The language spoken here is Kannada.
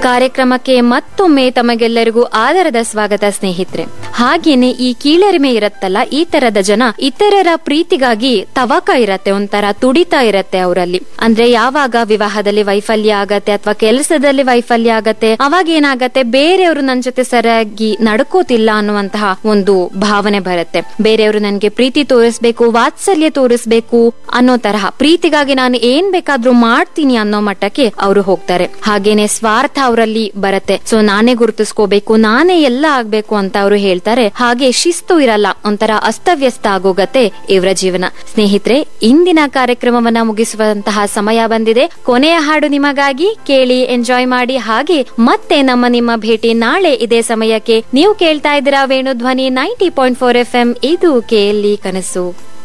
ಕಾರ್ಯಕ್ರಮಕ್ಕೆ ಮತ್ತೊಮ್ಮೆ ತಮಗೆಲ್ಲರಿಗೂ ಆದರದ ಸ್ವಾಗತ ಸ್ನೇಹಿತರೆ ಹಾಗೇನೆ ಈ ಕೀಳರಿಮೆ ಇರತ್ತಲ್ಲ ಈ ತರದ ಜನ ಇತರರ ಪ್ರೀತಿಗಾಗಿ ತವಕ ಇರತ್ತೆ ಒಂಥರ ತುಡಿತಾ ಇರತ್ತೆ ಅವರಲ್ಲಿ ಅಂದ್ರೆ ಯಾವಾಗ ವಿವಾಹದಲ್ಲಿ ವೈಫಲ್ಯ ಆಗತ್ತೆ ಅಥವಾ ಕೆಲಸದಲ್ಲಿ ವೈಫಲ್ಯ ಆಗತ್ತೆ ಅವಾಗ ಏನಾಗತ್ತೆ ಬೇರೆಯವರು ನನ್ನ ಜೊತೆ ಸರಿಯಾಗಿ ನಡ್ಕೋತಿಲ್ಲ ಅನ್ನುವಂತಹ ಒಂದು ಭಾವನೆ ಬರುತ್ತೆ ಬೇರೆಯವರು ನನ್ಗೆ ಪ್ರೀತಿ ತೋರಿಸ್ಬೇಕು ವಾತ್ಸಲ್ಯ ತೋರಿಸ್ಬೇಕು ಅನ್ನೋ ತರಹ ಪ್ರೀತಿಗಾಗಿ ನಾನು ಏನ್ ಬೇಕಾದ್ರೂ ಮಾಡ್ತೀನಿ ಅನ್ನೋ ಮಟ್ಟಕ್ಕೆ ಅವರು ಹೋಗ್ತಾರೆ ಹಾಗೇನೆ ಸ್ವಾರ್ಥ ಅವರಲ್ಲಿ ಬರುತ್ತೆ ಸೊ ನಾನೇ ಗುರುತಿಸ್ಕೋಬೇಕು ನಾನೇ ಎಲ್ಲ ಆಗ್ಬೇಕು ಅಂತ ಅವರು ಹೇಳ್ತಾರೆ ಹಾಗೆ ಶಿಸ್ತು ಇರಲ್ಲ ಒಂಥರ ಅಸ್ತವ್ಯಸ್ತ ಆಗೋಗತ್ತೆ ಇವರ ಜೀವನ ಸ್ನೇಹಿತರೆ ಇಂದಿನ ಕಾರ್ಯಕ್ರಮವನ್ನ ಮುಗಿಸುವಂತಹ ಸಮಯ ಬಂದಿದೆ ಕೊನೆಯ ಹಾಡು ನಿಮಗಾಗಿ ಕೇಳಿ ಎಂಜಾಯ್ ಮಾಡಿ ಹಾಗೆ ಮತ್ತೆ ನಮ್ಮ ನಿಮ್ಮ ಭೇಟಿ ನಾಳೆ ಇದೇ ಸಮಯಕ್ಕೆ ನೀವು ಕೇಳ್ತಾ ಇದ್ದೀರಾ Venu Dhwani ninety point four F M ಇದು ಕೆಎಲ್ಇ ಕನಸು